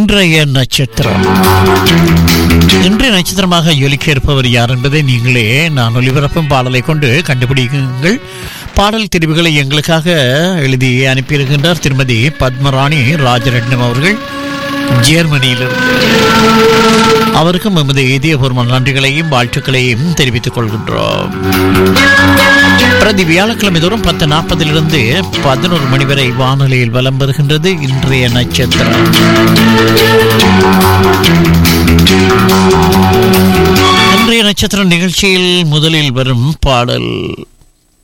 இன்றைய நட்சத்திரம் இன்றைய நட்சத்திரமாக ஒலிக்க இருப்பவர் யார் என்பதை நீங்களே நான் ஒலிபரப்பும் பாடலை கொண்டு கண்டுபிடிக்குங்கள் பாடல் தெரிவுகளை எங்களுக்காக எழுதி அனுப்பியிருக்கின்றார் திருமதி பத்மராணி ராஜரட்னம் அவர்கள் ஜெர்மனியிலிருந்து அவருக்கும் எமது இதயபூர்வ நன்றிகளையும் வாழ்த்துக்களையும் தெரிவித்துக் கொள்கின்றோம் பிரதி வியாழக்கிழமை தோறும் பத்து நாற்பதிலிருந்து பதினோரு மணி வரை வானொலியில் வலம் வருகின்றது இன்றைய நட்சத்திரம் இன்றைய நட்சத்திர நிகழ்ச்சியில் முதலில் வரும் பாடல்